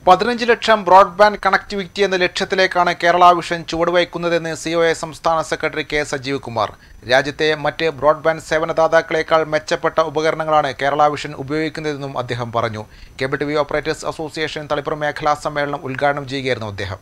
പതിനഞ്ച് ലക്ഷം broadband connectivity എന്ന ലക്ഷ്യത്തിലേക്കാണ് കേരള വിഷൻ ചുവടുവയ്ക്കുന്നതെന്ന് സി ഒ എ സംസ്ഥാന സെക്രട്ടറി കെ സജീവ് കുമാർ രാജ്യത്തെ മറ്റ് ബ്രോഡ്ബാൻഡ് സേവനദാതാക്കളേക്കാൾ മെച്ചപ്പെട്ട ഉപകരണങ്ങളാണ് കേരള വിഷൻ ഉപയോഗിക്കുന്നതെന്നും അദ്ദേഹം പറഞ്ഞു cable T V operators association Taliparamba മേഖലാ സമ്മേളനം ഉദ്ഘാടനം ചെയ്യുകയായിരുന്നു അദ്ദേഹം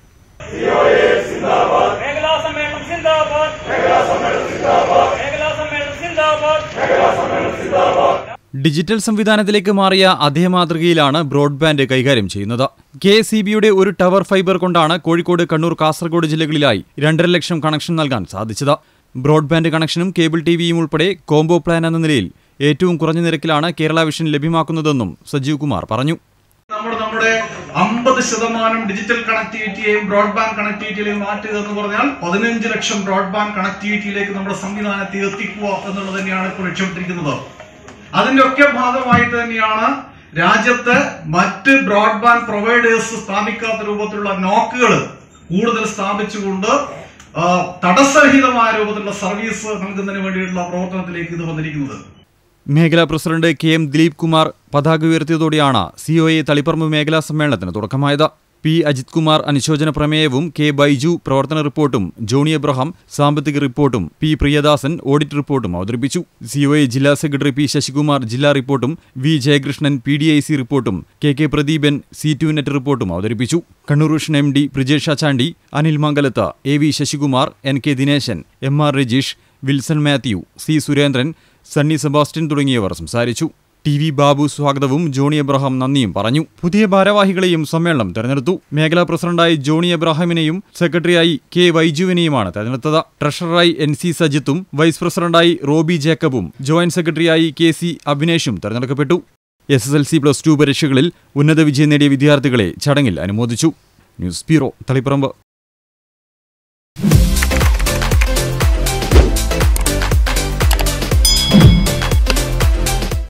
മേഖലാ സമ്മേളനം സിന്ദാബാദ് മേഖലാ സമ്മേളനം സിന്ദാബാദ് മേഖലാ സമ്മേളനം സിന്ദാബാദ് ഡിജിറ്റൽ സംവിധാനത്തിലേക്ക് മാറിയ അതേ മാതൃകയിലാണ് ബ്രോഡ്ബാൻഡ് കൈകാര്യം ചെയ്യുന്നത് കെ സി ബിയുടെ ഒരു ടവർ ഫൈബർ കൊണ്ടാണ് കോഴിക്കോട് കണ്ണൂർ കാസർഗോഡ് ജില്ലകളിലായി രണ്ടര ലക്ഷം കണക്ഷൻ നൽകാൻ സാധിച്ചത് ബ്രോഡ്ബാൻഡ് കണക്ഷനും കേബിൾ ടി വിയും ഉൾപ്പെടെ കോംബോ പ്ലാൻ എന്ന നിലയിൽ ഏറ്റവും കുറഞ്ഞ നിരക്കിലാണ് കേരള വിഷൻ ലഭ്യമാക്കുന്നതെന്നും സജീവ് കുമാർ പറഞ്ഞു നമ്മൾ നമ്മുടെ അമ്പത് ശതമാനം ഡിജിറ്റൽ കണക്ടിവിറ്റിയെയും ബ്രോഡ്ബാൻഡ് കണക്ടിവിറ്റിയിലെയും മാറ്റുക എന്ന് പറഞ്ഞാൽ പതിനഞ്ച് ലക്ഷം ബ്രോഡ്ബാൻഡ് കണക്ടിവിറ്റിയിലേക്ക് നമ്മുടെ സംവിധാനത്തെ എത്തിക്കുക എന്നുള്ളത് തന്നെയാണ് ഇപ്പോൾ ലക്ഷ്യമിട്ടിരിക്കുന്നത് അതിന്റെ ഒക്കെ ഭാഗമായിട്ട് തന്നെയാണ് രാജ്യത്ത് മറ്റ് ബ്രോഡ്ബാൻഡ് പ്രൊവൈഡേഴ്സ് സ്ഥാപിക്കാത്ത രൂപത്തിലുള്ള നോക്കുകൾ കൂടുതൽ സ്ഥാപിച്ചുകൊണ്ട് ആ, തടസ്സരഹിതമായ രൂപത്തിലുള്ള സർവീസ് നൽകുന്നതിന് വേണ്ടിയിട്ടുള്ള പ്രവർത്തനത്തിലേക്ക് ഇത് വന്നിരിക്കുന്നത് മേഖലാ president K M Dileep Kumar പതാക ഉയർത്തിയതോടെയാണ് സി ഒ എ തളിപ്പറമ്പ് മേഖലാ സമ്മേളനത്തിന് തുടക്കമായത് പി അജിത് കുമാർ അനുശോചന പ്രമേയവും കെ ബൈജു പ്രവർത്തന റിപ്പോർട്ടും ജോണി എബ്രഹാം സാമ്പത്തിക റിപ്പോർട്ടും പി പ്രിയദാസൻ ഓഡിറ്റ് റിപ്പോർട്ടും അവതരിപ്പിച്ചു സി ഒ എ ജില്ലാ സെക്രട്ടറി പി ശശികുമാർ ജില്ലാ റിപ്പോർട്ടും V Jayakrishnan P D I C റിപ്പോർട്ടും K K Pradeepan C two net റിപ്പോർട്ടും അവതരിപ്പിച്ചു Kannur Vision M D Brijesh Achandi Anil Mangalath A V Sasikumar N K Dineshan M R Rajeesh Wilson Mathew C Surendran Sunny Sebastian തുടങ്ങിയവർ സംസാരിച്ചു ടി വി ബാബു സ്വാഗതവും ജോണി എബ്രഹാം നന്ദിയും പറഞ്ഞു പുതിയ ഭാരവാഹികളെയും സമ്മേളനം തെരഞ്ഞെടുത്തു മേഖലാ പ്രസിഡന്റായി ജോണി എബ്രഹാമിനെയും സെക്രട്ടറിയായി കെ വൈജുവിനെയുമാണ് തെരഞ്ഞെടുത്തത് ട്രഷററായി എൻ സി സജിത്തും വൈസ് പ്രസിഡന്റായി റോബി ജേക്കബും ജോയിന്റ് സെക്രട്ടറിയായി കെ സി അഭിനേഷും തെരഞ്ഞെടുക്കപ്പെട്ടു S S L C plus two പരീക്ഷകളിൽ ഉന്നത വിജയം നേടിയ വിദ്യാർത്ഥികളെ ചടങ്ങിൽ അനുമോദിച്ചു ന്യൂസ് ബ്യൂറോ തളിപ്പറമ്പ്